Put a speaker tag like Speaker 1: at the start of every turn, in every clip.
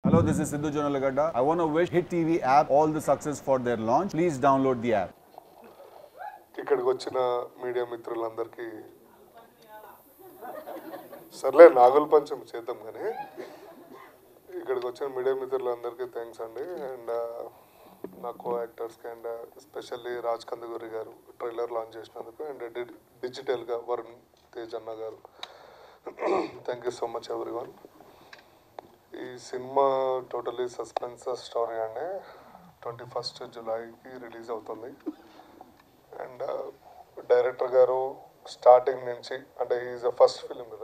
Speaker 1: Hello, this is Sidhu Jonalagada. I want to wish Hit TV app all the success for their launch. Please download the app.
Speaker 2: ఇక్కడికి వచ్చిన media మిత్రులందరికీ సర్లే నాగుల పంచం చేద్దాం కానీ ఇక్కడికి వచ్చిన మీడియా మిత్రులందరికీ థ్యాంక్స్ అండి అండ్ నా కో యాక్టర్స్కి అండ్ ఎస్పెషల్లీ రాజ్ కందుగూరి గారు ట్రైలర్ లాంచ్ చేసినందుకు అండ్ డిజిటల్గా వరుణ్ తేజ్ అన్న గారు థ్యాంక్ యూ సో మచ్ ఎవరి వన్ ఈ సినిమా టోటలీ సస్పెన్స్ స్టోరీ అండి ట్వంటీ ఫస్ట్ జూలైకి రిలీజ్ అవుతుంది అండ్ డైరెక్టర్ గారు స్టార్టింగ్ నుంచి అంటే ఈజ్ అ ఫస్ట్ ఫిలిం కదా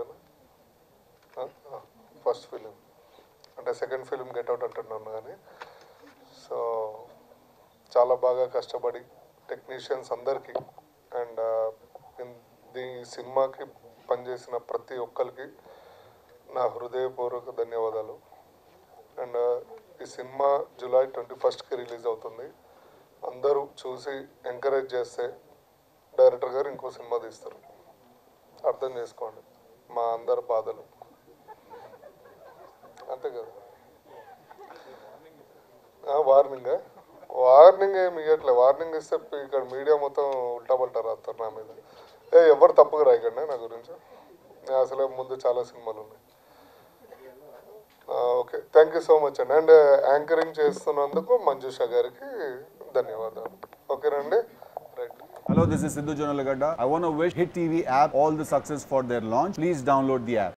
Speaker 2: ఫస్ట్ ఫిలిం అంటే సెకండ్ ఫిలిం గెట్ అవుట్ అంటున్నాను కానీ సో చాలా బాగా కష్టపడి టెక్నీషియన్స్ అందరికీ అండ్ ఈ సినిమాకి పనిచేసిన ప్రతి ఒక్కరికి నా హృదయపూర్వక ధన్యవాదాలు అండ్ ఈ సినిమా జూలై ట్వంటీ ఫస్ట్కి రిలీజ్ అవుతుంది అందరూ చూసి ఎంకరేజ్ చేస్తే డైరెక్టర్ గారు ఇంకో సినిమా తీస్తారు అర్థం చేసుకోండి మా అందరి బాధలు అంతే కదా వార్నింగ్ వార్నింగ్ ఏమి ఇవ్వట్లే వార్నింగ్ ఇస్తే ఇక్కడ మీడియా మొత్తం ఉల్టా పల్టా రాస్తారు నా మీద ఏ ఎవరు తప్పుగా రాయకండి నా గురించి నేను అసలే ముందు చాలా సినిమాలు ఉన్నాయి okay thank you so much అండి అండ్ యాంకరింగ్ చేస్తున్నందుకు మంజుష గారికి ధన్యవాదాలు ఓకేనండి right
Speaker 1: Hello, this is Sidhu Jonalagada. I want to wish Hit TV app all the success for their launch. Please download the app.